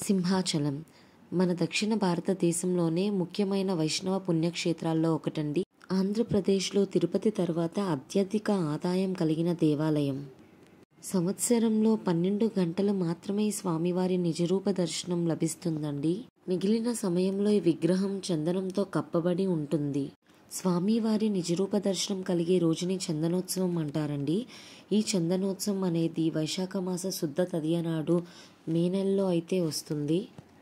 సింహాచలం మన దక్షిణ భారతదేశంలోనే ముఖ్యమైన వైష్ణవ పుణ్యక్షేత్రాల్లో ఒకటండి ఆంధ్రప్రదేశ్లో తిరుపతి తర్వాత అత్యధిక ఆదాయం కలిగిన దేవాలయం సంవత్సరంలో పన్నెండు గంటలు మాత్రమే ఈ స్వామివారి నిజరూప దర్శనం లభిస్తుందండి మిగిలిన సమయంలో ఈ విగ్రహం చందనంతో కప్పబడి ఉంటుంది స్వామివారి నిజరూప దర్శనం కలిగే రోజుని చందనోత్సవం అంటారండి ఈ చందనోత్సవం అనేది వైశాఖ మాస శుద్ధ తదియ నాడు మే నెలలో అయితే వస్తుంది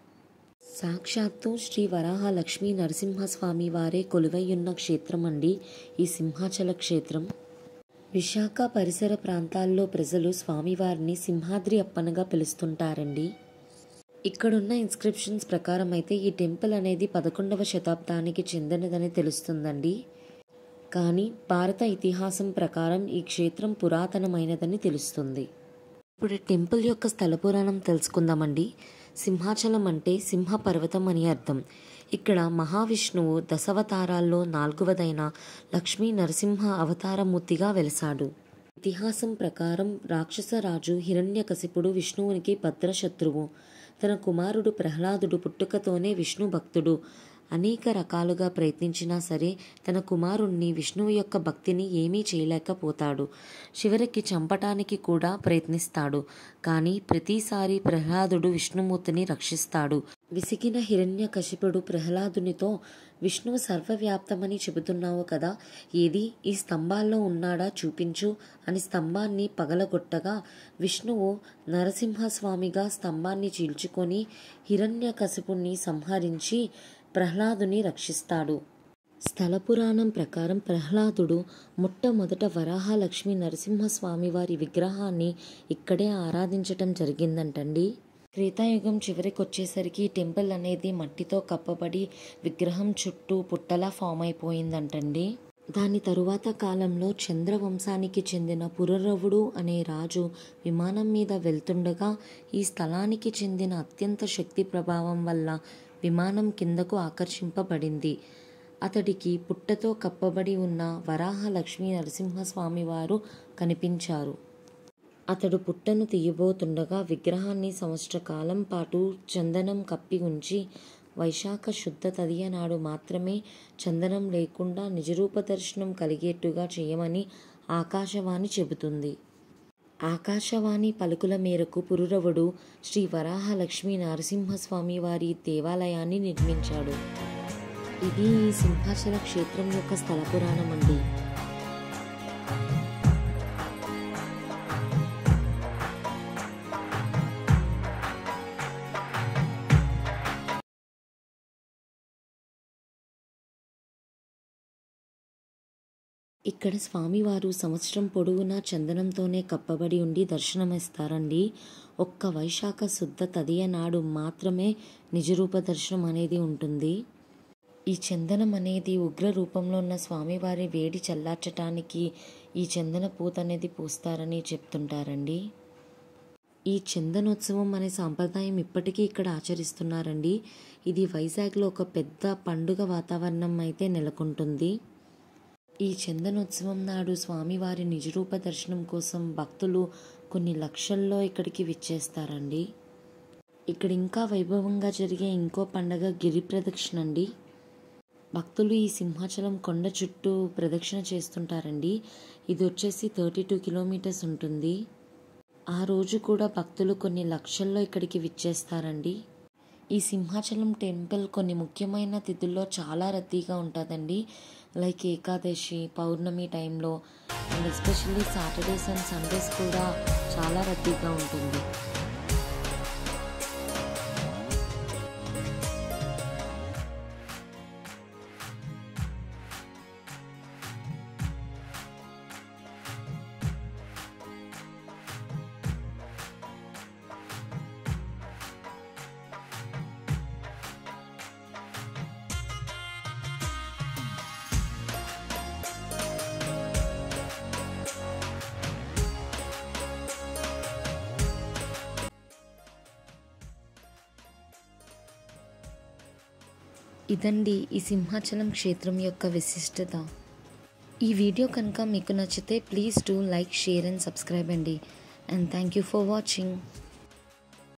సాక్షాత్తు శ్రీ వరాహ లక్ష్మీ నరసింహస్వామి వారే కొలువైయున్న క్షేత్రం అండి ఈ సింహాచల క్షేత్రం విశాఖ పరిసర ప్రాంతాల్లో ప్రజలు స్వామివారిని సింహాద్రి అప్పనగా పిలుస్తుంటారండి ఇక్కడున్న ఇన్స్క్రిప్షన్స్ ప్రకారం అయితే ఈ టెంపుల్ అనేది పదకొండవ శతాబ్దానికి చెందినదని తెలుస్తుందండి కానీ భారత ఇతిహాసం ప్రకారం ఈ క్షేత్రం పురాతనమైనదని తెలుస్తుంది ఇప్పుడు టెంపుల్ యొక్క స్థల పురాణం తెలుసుకుందామండి సింహాచలం అంటే సింహ పర్వతం అని అర్థం ఇక్కడ మహావిష్ణువు దశావతారాల్లో నాలుగవదైన లక్ష్మీ నరసింహ అవతారమూర్తిగా వెలిసాడు ఇతిహాసం ప్రకారం రాక్షసరాజు హిరణ్యకశిపుడు విష్ణువునికి భద్రశత్రువు తన కుమారుడు ప్రహ్లాదుడు పుట్టుకతోనే విష్ణు భక్తుడు అనేక రకాలుగా ప్రయత్నించినా సరే తన కుమారుణ్ణి విష్ణువు యొక్క భక్తిని ఏమీ చేయలేకపోతాడు చివరికి చంపటానికి కూడా ప్రయత్నిస్తాడు కానీ ప్రతిసారి ప్రహ్లాదుడు విష్ణుమూర్తిని రక్షిస్తాడు విసిగిన హిరణ్య కశిపుడు ప్రహ్లాదునితో విష్ణువు సర్వవ్యాప్తమని చెబుతున్నావు కదా ఏది ఈ స్తంభాల్లో ఉన్నాడా చూపించు అని స్తంభాన్ని పగలగొట్టగా విష్ణువు నరసింహస్వామిగా స్తంభాన్ని చీల్చుకొని హిరణ్య కశిపుణ్ణి సంహరించి ప్రహ్లాదుని రక్షిస్తాడు స్థల పురాణం ప్రకారం ప్రహ్లాదుడు మొట్టమొదట వరాహలక్ష్మి నరసింహస్వామి వారి విగ్రహాన్ని ఇక్కడే ఆరాధించటం జరిగిందంటండి త్రేతాయుగం చివరికి వచ్చేసరికి టెంపుల్ అనేది మట్టితో కప్పబడి విగ్రహం చుట్టూ పుట్టలా ఫామ్ అయిపోయిందంటండి దాని తరువాత కాలంలో చంద్రవంశానికి చెందిన పురరవుడు అనే రాజు విమానం మీద వెళ్తుండగా ఈ స్థలానికి చెందిన అత్యంత శక్తి ప్రభావం వల్ల విమానం కిందకు ఆకర్షింపబడింది అతడికి పుట్టతో కప్పబడి ఉన్న వరాహ లక్ష్మీ నరసింహస్వామి వారు కనిపించారు అతడు పుట్టను తీయబోతుండగా విగ్రహాన్ని సంవత్సర కాలం పాటు చందనం కప్పి ఉంచి వైశాఖ శుద్ధ తదియ నాడు మాత్రమే చందనం లేకుండా నిజరూప దర్శనం కలిగేట్టుగా చేయమని ఆకాశవాణి చెబుతుంది ఆకాశవాణి పలుకుల మేరకు పురురవుడు శ్రీ వరాహ లక్ష్మీ నరసింహస్వామి వారి దేవాలయాన్ని నిర్మించాడు ఇది ఈ సింహాచల క్షేత్రం యొక్క స్థల పురాణం అండి ఇక్కడ స్వామివారు సంవత్సరం పొడవునా చందనంతోనే కప్పబడి ఉండి దర్శనమిస్తారండి ఒక్క వైశాఖ శుద్ధ తదియ నాడు మాత్రమే నిజరూప దర్శనం అనేది ఉంటుంది ఈ చందనం అనేది ఉగ్ర రూపంలో ఉన్న స్వామివారి వేడి చల్లార్చటానికి ఈ చందన పూత అనేది పూస్తారని చెప్తుంటారండి ఈ చందనోత్సవం అనే సాంప్రదాయం ఇప్పటికీ ఇక్కడ ఆచరిస్తున్నారండి ఇది వైజాగ్లో ఒక పెద్ద పండుగ వాతావరణం అయితే నెలకొంటుంది ఈ చందనోత్సవం నాడు స్వామివారి నిజరూప దర్శనం కోసం భక్తులు కొన్ని లక్షల్లో ఇక్కడికి విచ్చేస్తారండి ఇక్కడ ఇంకా వైభవంగా జరిగే ఇంకో పండగ గిరి ప్రదక్షిణ అండి భక్తులు ఈ సింహాచలం కొండ చుట్టూ ప్రదక్షిణ చేస్తుంటారండి ఇది వచ్చేసి థర్టీ టూ కిలోమీటర్స్ ఉంటుంది ఆ రోజు కూడా భక్తులు కొన్ని లక్షల్లో ఇక్కడికి విచ్చేస్తారండి ఈ సింహాచలం టెంపుల్ కొన్ని ముఖ్యమైన తిథుల్లో చాలా రద్దీగా ఉంటుందండి లైక్ ఏకాదశి పౌర్ణమి టైంలో and especially Saturdays and Sundays కూడా చాలా రద్దీగా ఉంటుంది ఇదండి ఈ సింహాచలం క్షేత్రం యొక్క విశిష్టత ఈ వీడియో కనుక మీకు నచ్చితే please do like share and subscribe అండి and thank you for watching